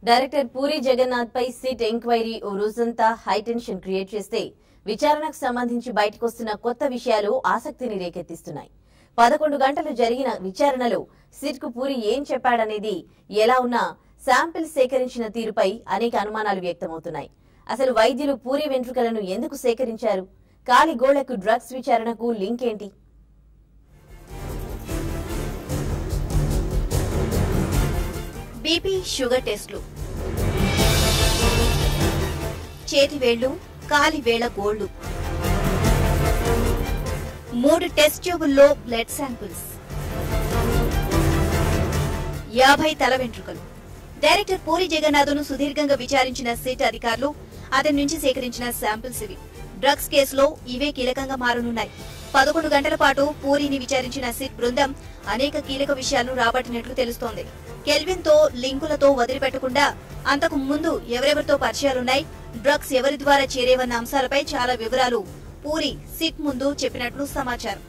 Director Puri Jagannath పై SIT enquiry ఓ రోజంతా హైటెన్షన్ క్రియేట్ చేస్తే విచారణకు సంబంధించి బయటకొస్తున్న కొత్త విషయాలు ఆసక్తిని రేకెత్తిస్తున్నాయి పదకొండు గంటలు జరిగిన విచారణలో సిట్ కు పూరి ఏం చెప్పాడనేది ఎలా ఉన్నా శాంపిల్ సేకరించిన తీరుపై అనేక అనుమానాలు వ్యక్తమవుతున్నాయి అసలు వైద్యులు పూరి వెంట్రుకలను ఎందుకు సేకరించారు కాలి గోళ్లకు డ్రగ్స్ విచారణకు లింక్ ఏంటి బీపీ షుగర్ టెస్టులు చేతి వేళ్లు కాలి వేళ్ల గోళ్లు మూడు టెస్ట్ ట్యూబుల్లో బ్లడ్ శాంపిల్స్ యాభై తల వెంట్రుకలు డైరెక్టర్ పూరి జగన్నాథ్ను సుదీర్ఘంగా విచారించిన సిట్ అధికారులు అతని నుంచి సేకరించిన శాంపిల్స్ ఇవి డ్రగ్స్ కేసులో ఇవే కీలకంగా మారనున్నాయి పదకొండు గంటల పాటు పూరిని విచారించిన సిట్ బృందం అనేక కీలక విషయాలను రాబట్టినట్లు తెలుస్తోంది కెల్విన్ తో లింకులతో వదిలిపెట్టకుండా అంతకు ముందు ఎవరెవరితో పరిచయాలున్నాయి డ్రగ్స్ ఎవరి ద్వారా చేరేవన్న అంశాలపై చాలా వివరాలు పూరి సిట్ ముందు చెప్పినట్లు సమాచారం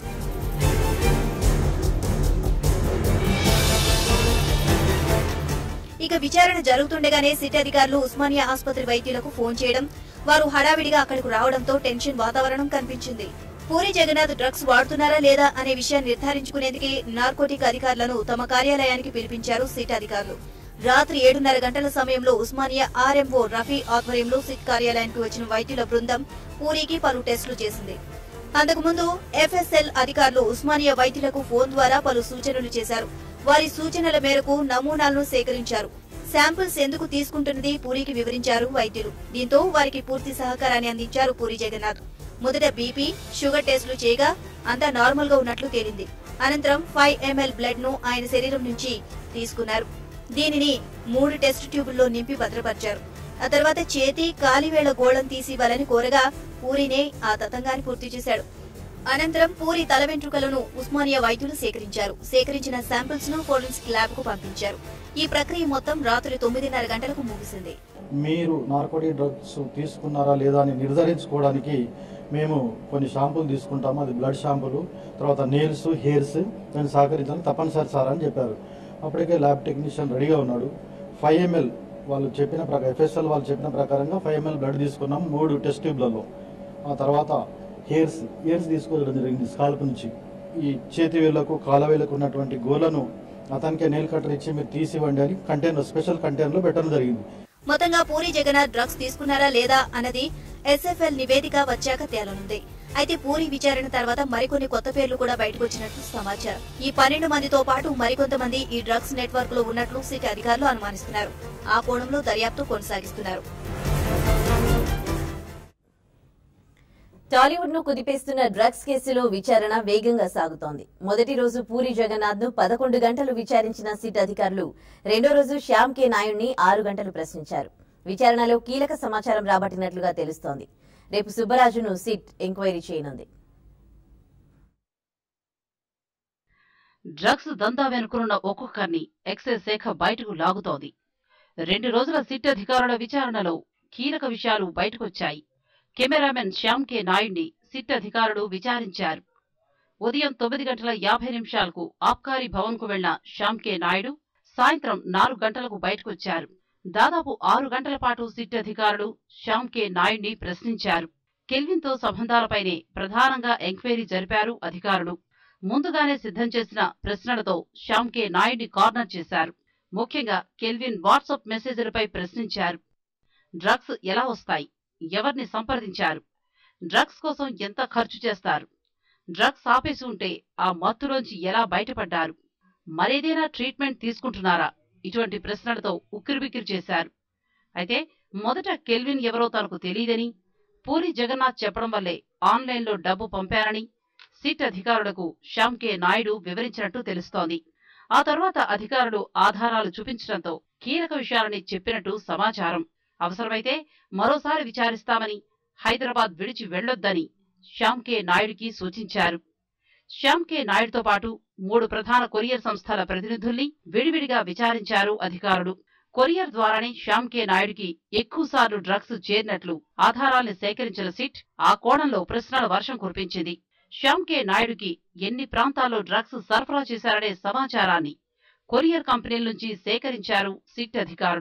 ఇక విచారణ జరుగుతుండగానే సిట్ అధికారులు ఉస్మానియా ఆసుపత్రి వైద్యులకు ఫోన్ చేయడం వారు హడావిడిగా అక్కడకు రావడంతో టెన్షన్ వాతావరణం కనిపించింది పూరి జగన్నాథ్ డ్రగ్స్ వాడుతున్నారా లేదా అనే విషయాన్ని నిర్ధారించుకునేందుకే నార్కోటిక్ అధికారులను తమ కార్యాలయానికి పిలిపించారు సిట్ అధికారులు రాత్రి ఏడున్నర గంటల సమయంలో ఉస్మానియా ఆర్ఎంఓ రఫీ ఆధ్వర్యంలో సిట్ కార్యాలయానికి వచ్చిన వైద్యుల బృందం పూరికి పలు టెస్టులు చేసింది అంతకుముందు ఎఫ్ఎస్ఎల్ అధికారులు ఉస్మానియా వైద్యులకు ఫోన్ ద్వారా పలు సూచనలు చేశారు వారి సూచనల మేరకు నమూనాలను సేకరించారు శాంపిల్స్ ఎందుకు తీసుకుంటున్నది పూరికి వివరించారు వైద్యులు దీంతో వారికి పూర్తి సహకారాన్ని అందించారు పూరి జగన్నాథ్ మొదట బీపీ షుగర్ టెస్టులు చేయగా అంతా నార్మల్ గా ఉన్నట్లు తేలింది అనంతరం ఫైవ్ ఎంఎల్ బ్లడ్ ను ఆయన శరీరం నుంచి తీసుకున్నారు దీనిని మూడు టెస్ట్ ట్యూబుల్లో నింపి భద్రపరిచారు ఆ తర్వాత చేతి కాలివేళ్ల గోళం తీసి ఇవ్వాలని కోరగా పూరినే ఆ తతంగాన్ని పూర్తి చేశాడు అనంతరం పూరి తల వెంట్రుకలను ఉస్మానియా వైద్యులు సేకరించారు సేకరించిన శాంపిల్స్ ను ఫోరెన్సిక్ ల్యాబ్ కు పంపించారు ఈ ప్రక్రియ మొత్తం రాత్రి తొమ్మిదిన్నర గంటలకు ముగిసింది మీరు నార్కోటిక్ డ్రగ్స్ తీసుకున్నారా లేదా అని నిర్ధారించుకోవడానికి మేము కొన్ని షాంపూలు తీసుకుంటాము అది బ్లడ్ షాంపూలు తర్వాత నెయిల్స్ హెయిర్స్ నేను సహకరించాలని తప్పనిసరి సార్ అని చెప్పారు అప్పటికే ల్యాబ్ టెక్నీషియన్ రెడీగా ఉన్నాడు ఫైవ్ ఎంఎల్ వాళ్ళు చెప్పిన ప్రకారం ఎఫ్ఎస్ఎల్ వాళ్ళు చెప్పిన ప్రకారంగా ఫైవ్ ఎంఎల్ బ్లడ్ తీసుకున్నాం మూడు టెస్ట్ ట్యూబ్లలో ఆ తర్వాత హెయిర్స్ హెయిర్స్ తీసుకోవడం జరిగింది స్కాల్ప్ నుంచి ఈ చేతి వేళ్లకు కాల వేళ్లకు ఉన్నటువంటి గోలను అతనికే నెయిల్ కట్టర్ ఇచ్చి మీరు తీసివ్వండి అని కంటైనర్ స్పెషల్ కంటైనర్లో పెట్టడం జరిగింది మొత్తంగా పూరి జగన్నాథ్ డ్రగ్స్ తీసుకున్నారా లేదా అన్నది ఎస్ఎఫ్ఎల్ నివేదిక వచ్చాక తేలనుంది అయితే పూరి విచారణ తర్వాత మరికొన్ని కొత్త పేర్లు కూడా బయటకు వచ్చినట్లు సమాచారం ఈ పన్నెండు మందితో పాటు మరికొంతమంది ఈ డ్రగ్స్ నెట్వర్క్ లో ఉన్నట్లు సిటీ అధికారులు అనుమానిస్తున్నారు ఆ కోణంలో దర్యాప్తు కొనసాగిస్తున్నారు టాలీవుడ్ ను కుదిపేస్తున్న డ్రగ్స్ కేసులో విచారణ వేగంగా సాగుతోంది మొదటి రోజు పూరి జగన్నాథ్ ను పదకొండు గంటలు విచారించిన సిట్ అధికారులు రెండో రోజు శ్యామ్ కే నాయుడిని ఆరు గంటలు ప్రశ్నించారు విచారణలో కీలక సమాచారం రాబట్టినట్లుగా తెలుస్తోంది రేపు సుబ్బరాజును సిట్ ఎంక్వైరీ చేయనుంది డ్రగ్స్ దందా వెనుకనున్న ఒక్కొక్కరిని ఎక్సైజ్ శాఖ బయటకు లాగుతోంది రెండు రోజుల సిట్ అధికారుల విచారణలో కీలక విషయాలు బయటకొచ్చాయి కెమెరామెన్ శ్యామ్ కే నాయుడిని సిట్ అధికారులు విచారించారు ఉదయం తొమ్మిది గంటల యాభై నిమిషాలకు ఆబ్కారీ భవన్ కు వెళ్లిన శ్యామ్ కే నాయుడు సాయంత్రం నాలుగు గంటలకు బయటకొచ్చారు దాదాపు ఆరు గంటల పాటు సిట్ అధికారులు శ్యామ్ కే నాయుడిని ప్రశ్నించారు కెల్విన్ తో సంబంధాలపైనే ప్రధానంగా ఎంక్వైరీ జరిపారు అధికారులు ముందుగానే సిద్ధం చేసిన ప్రశ్నలతో శ్యామ్ కే నాయుడిని కార్నర్ చేశారు ముఖ్యంగా కెల్విన్ వాట్సాప్ మెసేజ్లపై ప్రశ్నించారు డ్రగ్స్ ఎలా వస్తాయి ఎవరిని సంప్రదించారు డ్రగ్స్ కోసం ఎంత ఖర్చు చేస్తారు డ్రగ్స్ ఆపేసి ఉంటే ఆ మత్తులోంచి ఎలా బయటపడ్డారు మరేదైనా ట్రీట్మెంట్ తీసుకుంటున్నారా ఇటువంటి ప్రశ్నలతో ఉక్కిరిబిక్కిరి చేశారు అయితే మొదట కెల్విన్ ఎవరో తనకు తెలియదని పూరి జగన్నాథ్ చెప్పడం వల్లే ఆన్లైన్లో డబ్బు పంపారని సిట్ అధికారులకు శ్యామ్ కే నాయుడు వివరించినట్టు తెలుస్తోంది ఆ తర్వాత అధికారులు ఆధారాలు చూపించడంతో కీలక విషయాలని చెప్పినట్టు సమాచారం అవసరమైతే మరోసారి విచారిస్తామని హైదరాబాద్ విడిచి వెళ్లొద్దని శ్యామ్ కే నాయుడికి సూచించారు శ్యామ్ కే నాయుడుతో పాటు మూడు ప్రధాన కొరియర్ సంస్థల ప్రతినిధుల్ని విడివిడిగా విచారించారు అధికారులు కొరియర్ ద్వారానే శ్యామ్ కే నాయుడికి ఎక్కువసార్లు డ్రగ్స్ చేరినట్లు ఆధారాల్ని సేకరించిన సిట్ ఆ కోణంలో ప్రశ్నల వర్షం కురిపించింది శ్యామ్ కే నాయుడుకి ఎన్ని ప్రాంతాల్లో డ్రగ్స్ సరఫరా చేశారనే సమాచారాన్ని కొరియర్ కంపెనీల నుంచి సేకరించారు సిట్ అధికారులు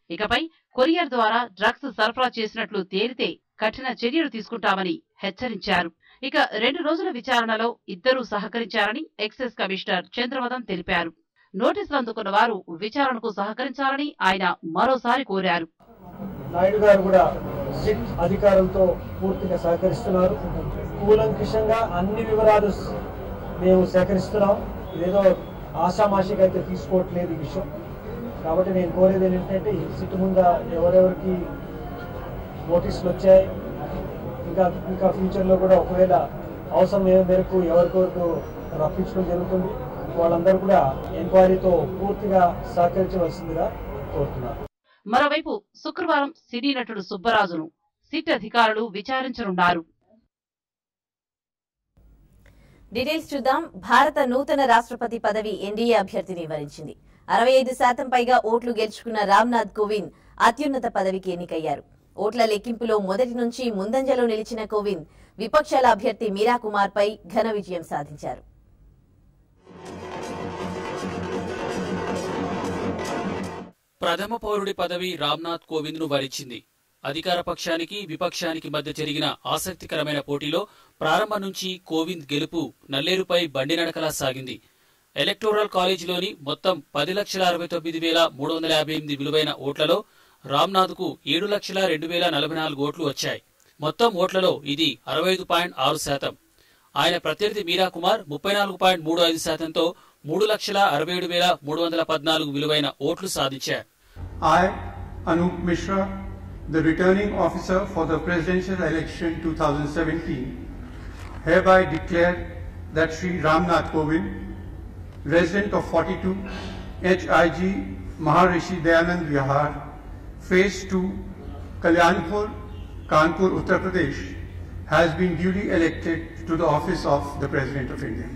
ఇకపై కొరియర్ ద్వారా డ్రగ్స్ సరఫరా చేసినట్లు తేలితే కఠిన చర్యలు తీసుకుంటామని హెచ్చరించారు ఇక రెండు రోజుల విచారణలో ఇద్దరూ సహకరించారని ఎక్సైజ్ కమిషనర్ చంద్రమదన్ తెలిపారు నోటీసులు అందుకున్న వారు విచారణకు సహకరించాలని ఆయన మరోసారి కోరారు నాయుడు గారు కూడా సిట్ అధికారులతో పూర్తిగా సహకరిస్తున్నారు కూలంకిషంగా అన్ని వివరాలు స్- మేము సేకరిస్తున్నాం ఇదేదో ఆషామాషిగా అయితే తీసుకోవట్లేదు ఈ విషయం కాబట్టి నేను కోరేది ఏంటంటే ఈ సిట్ ముందు ఎవరెవరికి నోటీసులు వచ్చాయి ఇంకా ఇంకా ఫ్యూచర్లో కూడా ఒకవేళ అవసరం ఏ మేరకు ఎవరికొరకు రప్పించడం జరుగుతుంది వాళ్ళందరూ కూడా ఎంక్వైరీతో పూర్తిగా సహకరించవలసిందిగా కోరుతున్నారు మరోవైపు శుక్రవారం సినీ నటుడు సుబ్బరాజును సిట్ అధికారులు విచారించనున్నారు డీటెయిల్స్ చూద్దాం భారత నూతన రాష్ట్రపతి పదవి ఎన్డీఏ అభ్యర్థిని వరించింది అరవై ఐదు శాతం పైగా ఓట్లు గెలుచుకున్న రామ్నాథ్ కోవింద్ అత్యున్నత పదవికి ఎన్నికయ్యారు ఓట్ల లెక్కింపులో మొదటి నుంచి ముందంజలో నిలిచిన కోవింద్ విపక్షాల అభ్యర్థి మీరా కుమార్ పై ఘన విజయం సాధించారు ప్రథమ పౌరుడి పదవి రామ్నాథ్ కోవింద్ ను వరించింది అధికార పక్షానికి విపక్షానికి మధ్య జరిగిన ఆసక్తికరమైన పోటీలో ప్రారంభం నుంచి కోవింద్ గెలుపు నల్లేరుపై బండి నడకలా సాగింది ఎలక్టోరల్ కాలేజీలోని మొత్తం పది లక్షల అరవై తొమ్మిది వేల మూడు వందల యాభై ఎనిమిది విలువైన ఓట్లలో రామ్నాథ్ కు ఏడు లక్షల రెండు వేల నలభై నాలుగు ఓట్లు వచ్చాయి మొత్తం ఓట్లలో ఇది అరవై ఐదు పాయింట్ ఆరు శాతం ఆయన ప్రత్యర్థి మీరా కుమార్ ముప్పై నాలుగు పాయింట్ మూడు ఐదు శాతంతో మూడు లక్షల అరవై ఏడు వేల మూడు వందల పద్నాలుగు విలువైన ఓట్లు సాధించారు I, Anup Mishra, the returning officer for the presidential election 2017, hereby declare that Sri Ramnath Kovind, resident of 42 HIG Maharishi Dayanand Vihar, Phase 2, Kalyanpur, Kanpur, Uttar Pradesh, has been duly elected to the office of the President of India.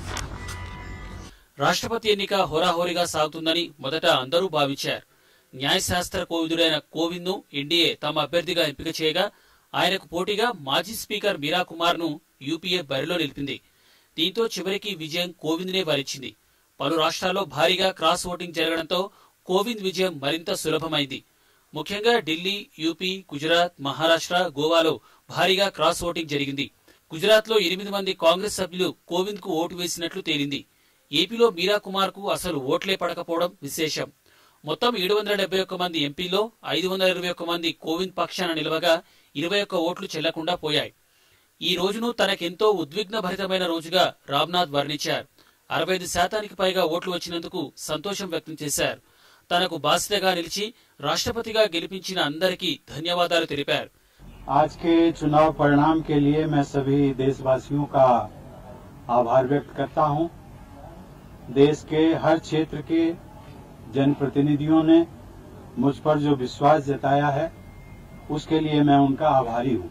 రాష్ట్రపతి ఎన్నిక హోరాహోరీగా సాగుతుందని మొదట అందరూ భావించారు న్యాయశాస్త్ర కోవిదుడైన కోవింద్ ను NDA తమ అభ్యర్థిగా ఎంపిక చేయగా ఆయనకు పోటీగా మాజీ స్పీకర్ మీరా కుమార్ ను యూపీఏ బరిలో నిలిపింది దీంతో చివరికి విజయం కోవింద్ నే వరించింది పలు రాష్ట్రాల్లో భారీగా క్రాస్ ఓటింగ్ జరగడంతో కోవింద్ విజయం మరింత సులభమైంది ముఖ్యంగా ఢిల్లీ యూపీ గుజరాత్ మహారాష్ట్ర గోవాలో భారీగా క్రాస్ ఓటింగ్ జరిగింది గుజరాత్ లో ఎనిమిది మంది కాంగ్రెస్ సభ్యులు కోవింద్ కు ఓటు వేసినట్లు తేలింది ఏపీలో మీరా కుమార్ కు అసలు ఓట్లే పడకపోవడం విశేషం మొత్తం ఏడు వందల డెబ్బై ఒక్క మంది ఎంపీలో ఐదు వందల ఇరవై ఒక్క మంది కోవింద్ పక్షాన నిలవగా ఇరవై ఒక్క ఓట్లు చెల్లకుండా పోయాయి ఈ రోజును తనకెంతో ఉద్విగ్న భరితమైన రోజుగా రామ్నాథ్ వర్ణించారు అరవై ఐదు శాతానికి పైగా ఓట్లు వచ్చినందుకు సంతోషం వ్యక్తం చేశారు తనకు బాధ్యతగా నిలిచి రాష్ట్రపతిగా గెలిపించిన అందరికీ ధన్యవాదాలు తెలిపారు आज के चुनाव परिणाम के लिए मैं सभी देशवासियों का आभार व्यक्त करता हूं। देश के हर क्षेत्र के जनप्रतिनिधियों ने मुझ पर जो विश्वास जताया है उसके लिए मैं उनका आभारी हूं।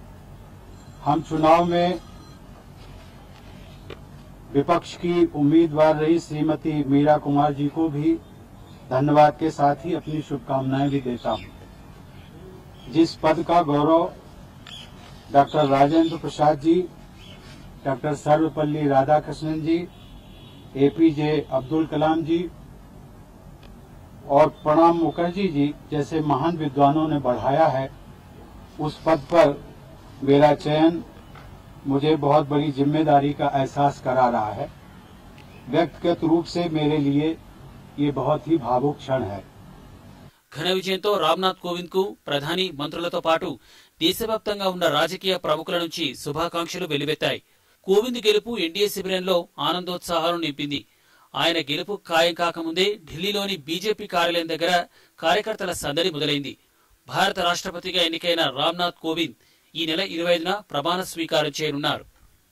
हम चुनाव में विपक्ष की उम्मीदवार रही श्रीमती मीरा कुमार जी को भी धन्यवाद के साथ ही अपनी शुभकामनाएं भी देता हूं। जिस पद का गौरव doctor Rajendra Prasad ji doctor Sarvepalli Radhakrishnan ji APJ Abdul Kalam ji और प्रणब मुखर्जी जी जैसे महान विद्वानों ने बढ़ाया है उस पद पर मेरा चयन मुझे बहुत बड़ी जिम्मेदारी का एहसास करा रहा है व्यक्तिगत रूप से मेरे लिए ये बहुत ही भावुक क्षण है ఘన విజయంతో రామ్నాథ్ కోవింద్ కు ప్రధాని మంత్రులతో పాటు దేశవ్యాప్తంగా ఉన్న రాజకీయ ప్రముఖుల నుంచి శుభాకాంక్షలు వెల్లువెత్తాయి కోవింద్ గెలుపు ఎన్డీఏ శిబిరంలో ఆనందోత్సాహాలను నింపింది ఆయన గెలుపు ఖాయం కాకముందే ఢిల్లీలోని బీజేపీ కార్యాలయం దగ్గర కార్యకర్తల సందడి మొదలైంది భారత రాష్ట్రపతిగా ఎన్నికైన రామ్నాథ్ కోవింద్ ఈ నెల ఇరవై ఐదున ప్రమాణ స్వీకారం చేయనున్నారు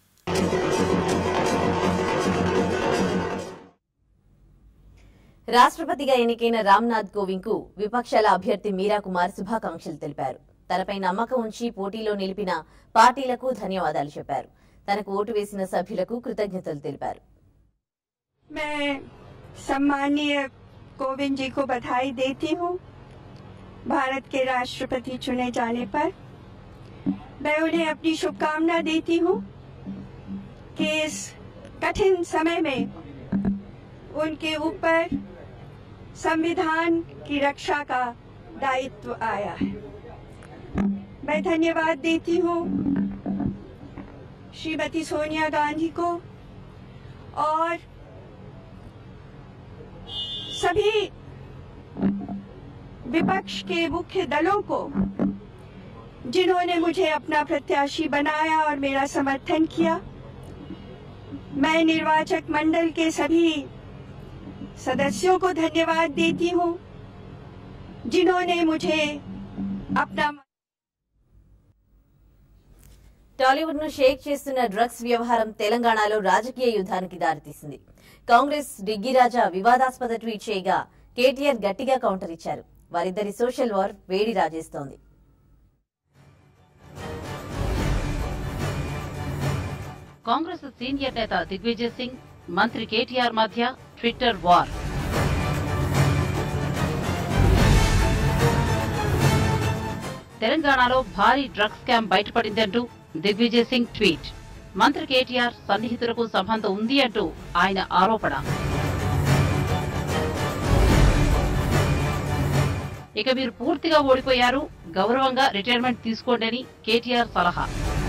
రాష్ట్రపతిగా ఎన్నికైన రామ్నాథ్ కోవింద్ కు విపక్షాల అభ్యర్థి మీరా కుమార్ శుభాకాంక్షలు తెలిపారు తనపై నమ్మకం ఉంచి పోటీలో నిలిపిన పార్టీలకు ధన్యవాదాలు చెప్పారు తనకు ఓటు వేసిన సభ్యులకు కృతజ్ఞతలు తెలిపారు मैं सम्मानीय कोविंद जी को बधाई देती हूँ भारत के राष्ट्रपति चुने जाने पर मैं उन्हें अपनी शुभकामना देती हूँ कि इस कठिन समय में उनके ऊपर संविधान की रक्षा का दायित्व आया है मैं धन्यवाद देती हूँ श्रीमती सोनिया गांधी को और सभी विपक्ष के मुख्य दलों को जिन्होंने मुझे अपना प्रत्याशी बनाया और मेरा समर्थन किया मैं निर्वाचक मंडल के सभी सदस्यों को धन्यवाद देती हूँ जिन्होंने मुझे अपना టాలీవుడ్ ను షేక్ చేస్తున్న డ్రగ్స్ వ్యవహారం తెలంగాణలో రాజకీయ యుద్ధానికి దారితీసింది కాంగ్రెస్ డిగ్గిరాజా వివాదాస్పద ట్వీట్ చేయగా కేటీఆర్ గట్టిగా కౌంటర్ ఇచ్చారు వారిద్దరి సోషల్ వార్ వేడి రాజేస్తోంది కాంగ్రెస్ సీనియర్ నేత దిగ్విజయ్ సింగ్ మంత్రి కేటీఆర్ మధ్య ట్విట్టర్ వార్ తెలంగాణలో భారీ డ్రగ్స్ స్కామ్ బయటపడిందంటూ దిగ్విజయ్ సింగ్ ట్వీట్ మంత్రి కేటీఆర్ సన్నిహితులకు సంబంధం ఉంది అంటూ ఆయన ఆరోపణ ఇక మీరు పూర్తిగా ఓడిపోయారు గౌరవంగా రిటైర్మెంట్ తీసుకోండి అని కేటీఆర్ సలహా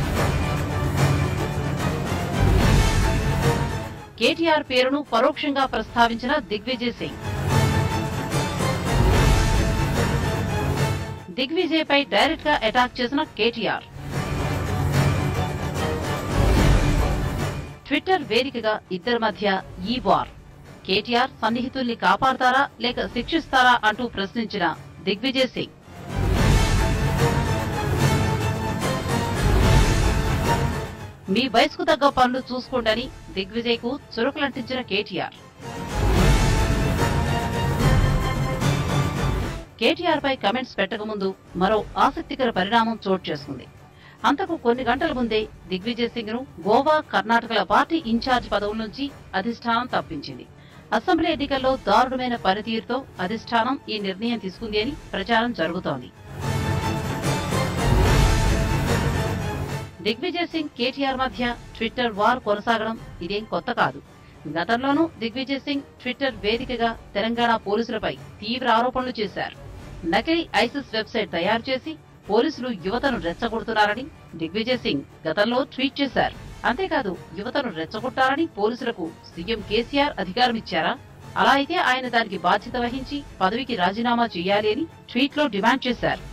కేటీఆర్ పేరును పరోక్షంగా ప్రస్తావించిన దిగ్విజయ్ సింగ్ దిగ్విజయ్ పై డైరెక్ట్ గా అటాక్ చేసిన కేటీఆర్ ట్విట్టర్ వేదికగా ఇద్దరి మధ్య ఈ వార్ కేటీఆర్ సన్నిహితుల్ని కాపాడతారా లేక శిక్షిస్తారా అంటూ ప్రశ్నించిన దిగ్విజయ్ సింగ్ మీ వయసుకు తగ్గ పనులు చూసుకోండని దిగ్విజయ్ కు చురుకులంటించిన కేటీఆర్ కేటీఆర్ పై కమెంట్స్ పెట్టకముందు మరో ఆసక్తికర పరిణామం చోటు చేసుకుంది అంతకు కొన్ని గంటల ముందే దిగ్విజయ్ సింగ్ ను గోవా కర్ణాటకల పార్టీ ఇన్ఛార్జ్ పదవుల నుంచి అధిష్టానం తప్పించింది అసెంబ్లీ ఎన్నికల్లో దారుణమైన పనితీరుతో అధిష్టానం ఈ నిర్ణయం తీసుకుంది అని ప్రచారం జరుగుతోంది దిగ్విజయ్ సింగ్ కేటీఆర్ మధ్య ట్విట్టర్ వార్ కొనసాగడం ఇదేం కొత్త కాదు గతంలోనూ దిగ్విజయ్ సింగ్ ట్విట్టర్ వేదికగా తెలంగాణ పోలీసులపై తీవ్ర ఆరోపణలు చేశారు నకిలీ ఐసిస్ వెబ్సైట్ తయారు చేసి పోలీసులు యువతను రెచ్చగొడుతున్నారని దిగ్విజయ్ సింగ్ గతంలో ట్వీట్ చేశారు అంతేకాదు యువతను రెచ్చగొట్టారని పోలీసులకు సీఎం కేసీఆర్ అధికారం ఇచ్చారా అలా అయితే ఆయన దానికి బాధ్యత వహించి పదవికి రాజీనామా చేయాలి అని ట్వీట్లో డిమాండ్ చేశారు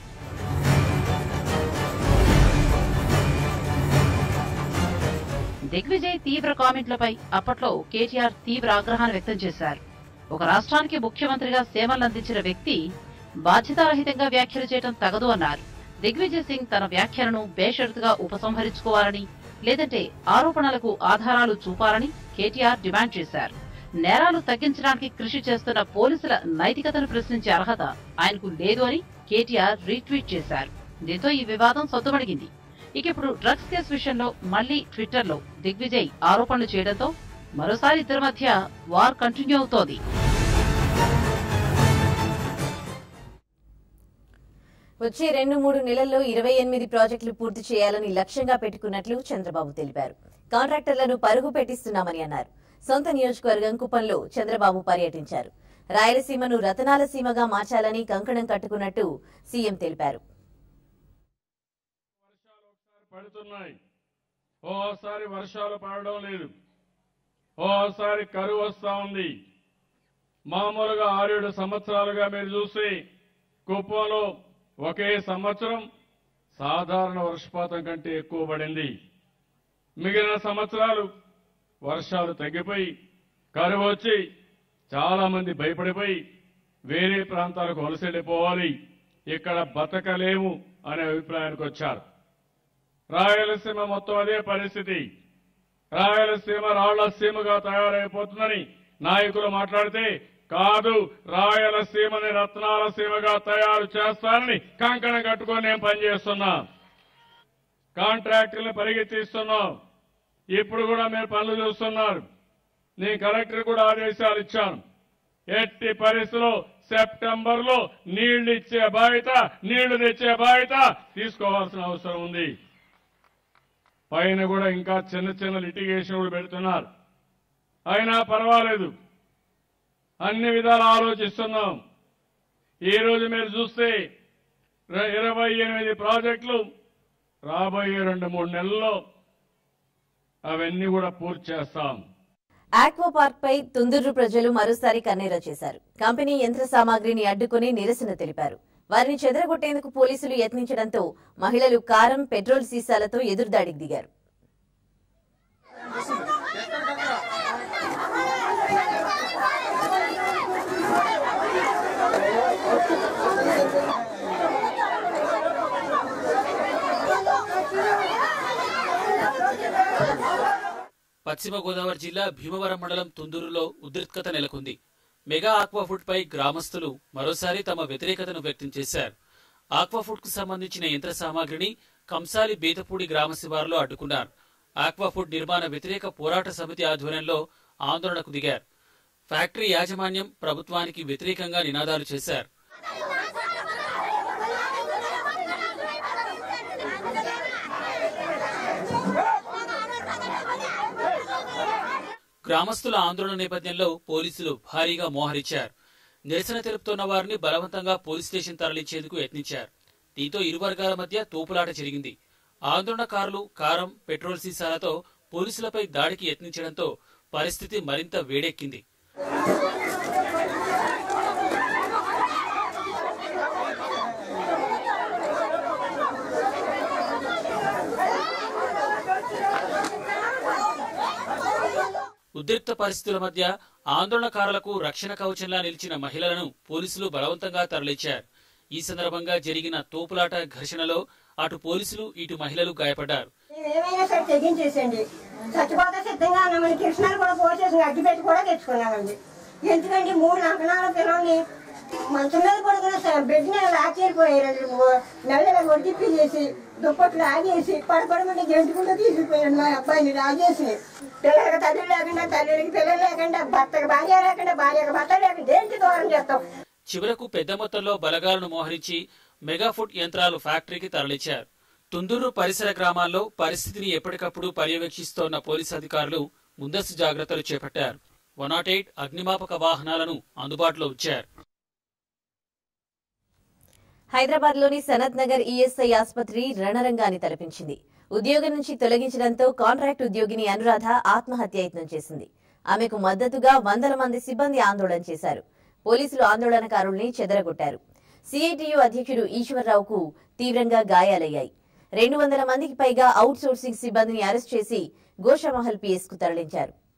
దిగ్విజయ్ తీవ్ర కామెంట్లపై అప్పట్లో కేటీఆర్ తీవ్ర ఆగ్రహాన్ని వ్యక్తం చేశారు ఒక రాష్ట్రానికి ముఖ్యమంత్రిగా సేవలందించిన వ్యక్తి బాధ్యతారహితంగా వ్యాఖ్యలు చేయడం తగదు అన్నారు దిగ్విజయ్ సింగ్ తన వ్యాఖ్యలను బేషరతుగా ఉపసంహరించుకోవాలని లేదంటే ఆరోపణలకు ఆధారాలు చూపాలని కేటీఆర్ డిమాండ్ చేశారు నేరాలు తగ్గించడానికి కృషి చేస్తున్న పోలీసుల నైతికతను ప్రశ్నించే అర్హత ఆయనకు లేదు అని కేటీఆర్ రీట్వీట్ చేశారు దీంతో ఈ వివాదం సద్దుమణిగింది ఇక ఇప్పుడు డ్రగ్స్ కేసు విషయంలో మళ్లీ ట్విట్టర్ లో దిగ్విజయ్ ఆరోపణలు చేయడంతో మరోసారి ఇద్దరి మధ్య వార్ కంటిన్యూ అవుతోంది వచ్చే రెండు మూడు నెలల్లో ఇరవై ఎనిమిది ప్రాజెక్టులు పూర్తి చేయాలని లక్ష్యంగా పెట్టుకున్నట్లు చంద్రబాబు తెలిపారు కాంట్రాక్టర్లను పరుగు పెట్టిస్తున్నామని అన్నారు సొంత నియోజకవర్గం కుప్పంలో చంద్రబాబు పర్యటించారు రాయలసీమను రతనాల సీమగా మార్చాలని కంకణం కట్టుకున్నట్టు సీఎం తెలిపారు పడుతున్నాయి ఓసారి వర్షాలు పడడం లేదు ఓసారి కరువు వస్తా ఉంది మామూలుగా ఆరేడు సంవత్సరాలుగా మీరు చూసి కుప్పంలో ఒకే సంవత్సరం సాధారణ వర్షపాతం కంటే ఎక్కువ పడింది మిగిలిన సంవత్సరాలు వర్షాలు తగ్గిపోయి కరువు వచ్చి చాలా మంది భయపడిపోయి వేరే ప్రాంతాలకు వలస వెళ్ళిపోవాలి ఇక్కడ బతకలేము అనే అభిప్రాయానికి వచ్చారు రాయలసీమ మొత్తం అదే పరిస్థితి రాయలసీమ రాళ్లసీమగా తయారైపోతుందని నాయకులు మాట్లాడితే కాదు రాయలసీమని రత్నాల సీమగా తయారు చేస్తానని కంకణం కట్టుకొని నేను పనిచేస్తున్నా కాంట్రాక్టులను పరిగెత్తిస్తున్నాం ఇప్పుడు కూడా మీరు పనులు చూస్తున్నారు నేను కలెక్టర్ కూడా ఆదేశాలు ఇచ్చాను ఎట్టి పరిస్థితిలో సెప్టెంబర్ లో నీళ్లు ఇచ్చే బాధ్యత నీళ్లు తెచ్చే బాధ్యత తీసుకోవాల్సిన అవసరం ఉంది పైన కూడా ఇంకా చిన్న చిన్న లిటిగేషన్ కూడా పెడుతున్నారు అయినా పర్వాలేదు అన్ని విధాలు ఆలోచిస్తున్నాం ఈ రోజు మీరు చూస్తే ర- ఇరవై ఎనిమిది ప్రాజెక్టులు రాబోయే రెండు మూడు నెలల్లో అవన్నీ కూడా పూర్తి చేస్తాం ఆక్వా పార్క్ పై తుందూరు ప్రజలు మరోసారి కన్నెర చేశారు కంపెనీ యంత్ర సామాగ్రిని అడ్డుకుని నిరసన తెలిపారు వారిని చెదరగొట్టేందుకు పోలీసులు యత్నించడంతో మహిళలు కారం పెట్రోల్ సీసాలతో ఎదురుదాడికి దిగారు పశ్చిమ గోదావరి జిల్లా భీమవరం మండలం తుందూరులో ఉద్రిక్తత నెలకొంది మెగా ఆక్వాఫుడ్ పై గ్రామస్తులు మరోసారి తమ వ్యతిరేకతను వ్యక్తం చేశారు ఆక్వాఫుడ్ కు సంబంధించిన యంత్ర సామాగ్రిని కంసాలి బీతపూడి గ్రామ శివారులో అడ్డుకున్నారు ఆక్వాఫుడ్ నిర్మాణ వ్యతిరేక పోరాట సమితి ఆధ్వర్యంలో ఆందోళనకు దిగారు ఫ్యాక్టరీ యాజమాన్యం ప్రభుత్వానికి వ్యతిరేకంగా నినాదాలు చేశారు గ్రామస్తుల ఆందోళన నేపథ్యంలో పోలీసులు భారీగా మోహరించారు నిరసన తెలుపుతున్న వారిని బలవంతంగా పోలీస్ స్టేషన్ తరలించేందుకు యత్నించారు దీంతో ఇరు వర్గాల మధ్య తోపులాట జరిగింది ఆందోళనకారులు కారం పెట్రోల్ సీసాలతో పోలీసులపై దాడికి యత్నించడంతో పరిస్థితి మరింత వేడెక్కింది ఉద్రిక్త పరిస్థితుల మధ్య ఆందోళనకారులకు రక్షణ కవచంలా నిలిచిన మహిళలను పోలీసులు బలవంతంగా తరలించారు ఈ సందర్భంగా జరిగిన తోపులాట ఘర్షణలో అటు పోలీసులు ఇటు మహిళలు గాయపడ్డారు ఏమైనా సరే తెగించేసండి చచ్చిపోతే సిద్ధంగా ఉన్నామని కృష్ణాలు కూడా పోసేసి అడ్డు పెట్టి కూడా తెచ్చుకున్నామండి ఎందుకంటే మూడు లంకనాల పిల్లల్ని మంచం మీద పడుకున్న బెడ్ లాచేరిపోయారండి మెల్లగా ఒడిపి చేసి దుప్పట్లు ఆగేసి పడపడమంటే గెంటుకుంటూ తీసుకుపోయాడు మా అబ్బాయిని రాజేసి పిల్లలకి తల్లి లేకుండా తల్లికి పిల్లలు లేకుండా భర్తకి భార్య లేకుండా భార్యకి భర్త లేకుండా ఏంటి దూరం చేస్తాం చివరకు పెద్ద మొత్తంలో బలగాలను మోహరించి మెగాఫుడ్ యంత్రాలు ఫ్యాక్టరీకి తరలించారు తుందూరు పరిసర గ్రామాల్లో పరిస్థితిని ఎప్పటికప్పుడు పర్యవేక్షిస్తోన్న పోలీసు అధికారులు ముందస్తు జాగ్రత్తలు చేపట్టారు వన్ నాట్ ఎయిట్ అగ్నిమాపక వాహనాలను అందుబాటులో ఉంచారు హైదరాబాద్ లోని సనత్ నగర్ ఈఎస్ఐ ఆసుపత్రి రణరంగాన్ని తలపించింది ఉద్యోగం నుంచి తొలగించడంతో కాంట్రాక్ట్ ఉద్యోగిని అనురాధ ఆత్మహత్య యత్నం చేసింది ఆమెకు మద్దతుగా వందల మంది సిబ్బంది ఆందోళన చేశారు పోలీసులు ఆందోళనకారుల్ని చెదరగొట్టారు సిఐటియు అధ్యక్షుడు ఈశ్వరరావుకు తీవ్రంగా గాయాలయ్యాయి రెండు వందల మందికి పైగా అవుట్ సోర్సింగ్ సిబ్బందిని అరెస్ట్ చేసి గోషామహల్ పిఎస్ కు తరలించారు